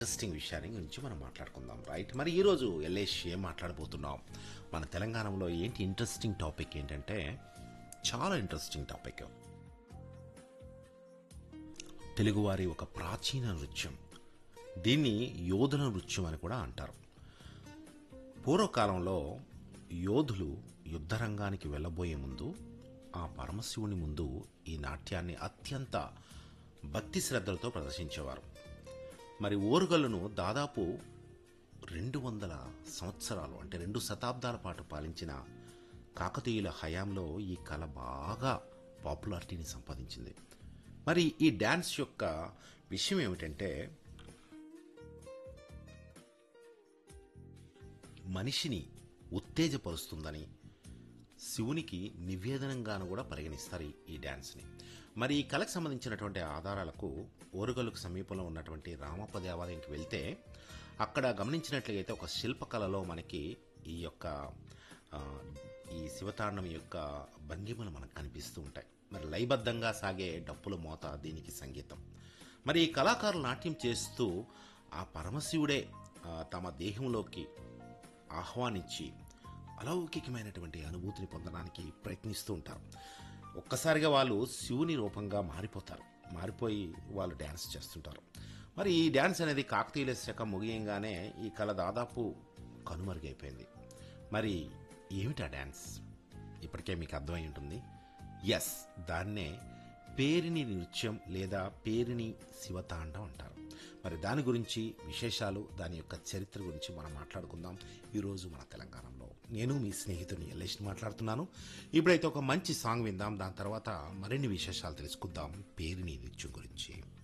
interesting విషయాన్ని గురించి మనం మాట్లాడుకుందాం రైట్ మరి ఈరోజు ఎల్ఏష్ ఏం మాట్లాడబోతున్నాం మన తెలంగాణలో ఏంటి ఇంట్రెస్టింగ్ టాపిక్ ఏంటంటే చాలా ఇంట్రెస్టింగ్ టాపిక్ తెలుగువారి ఒక ప్రాచీన నృత్యం దీన్ని యోధుల నృత్యం అని కూడా అంటారు పూర్వకాలంలో యోధులు యుద్ధరంగానికి వెళ్ళబోయే ముందు ఆ పరమశివుని ముందు ఈ నాట్యాన్ని అత్యంత భక్తి శ్రద్ధలతో ప్రదర్శించేవారు మరి ఓరుగల్లును దాదాపు రెండు వందల సంవత్సరాలు అంటే రెండు శతాబ్దాల పాటు పాలించిన కాకతీయుల హయాంలో ఈ కళ బాగా పాపులారిటీని సంపాదించింది మరి ఈ డ్యాన్స్ యొక్క విషయం ఏమిటంటే మనిషిని ఉత్తేజపరుస్తుందని శివునికి నివేదనంగాను కూడా పరిగణిస్తారు ఈ- ఈ డ్యాన్స్ని మరి ఈ కళకు సంబంధించినటువంటి ఆధారాలకు ఓరుగల్లుకు సమీపంలో ఉన్నటువంటి రామప్ప దేవాలయంకి వెళ్తే అక్కడ గమనించినట్లయితే ఒక శిల్పకళలో మనకి ఈ యొక్క ఆ, ఈ శివతాండం యొక్క భంగిమలు మనకు కనిపిస్తూ ఉంటాయి మరి లయబద్ధంగా సాగే డప్పుల మోత దీనికి సంగీతం మరి ఈ కళాకారులు నాట్యం చేస్తూ ఆ పరమశివుడే ఆ, తమ దేహంలోకి ఆహ్వానించి అలౌకికమైనటువంటి అనుభూతిని పొందడానికి ప్రయత్నిస్తూ ఉంటారు ఒక్కసారిగా వాళ్ళు శివుని రూపంగా మారిపోతారు మారిపోయి వాళ్ళు డ్యాన్స్ చేస్తుంటారు మరి ఈ డ్యాన్స్ అనేది కాకతీయుల శకం ముగియంగానే ఈ కళ దాదాపు కనుమరుగైపోయింది మరి ఏమిటా డ్యాన్స్ ఇప్పటికే మీకు అర్థమై ఉంటుంది ఎస్ దాన్నే పేరిని నృత్యం లేదా పేరిని శివతాండం అంటారు మరి దాని గురించి విశేషాలు దాని యొక్క చరిత్ర గురించి మనం మాట్లాడుకుందాం ఈరోజు మన తెలంగాణలో నేను మీ స్నేహితుని ఎల్లేష్ మాట్లాడుతున్నాను ఇప్పుడైతే ఒక మంచి సాంగ్ విందాం దాని తర్వాత మరిన్ని విశేషాలు తెలుసుకుందాం పేరిని నృత్యం గురించి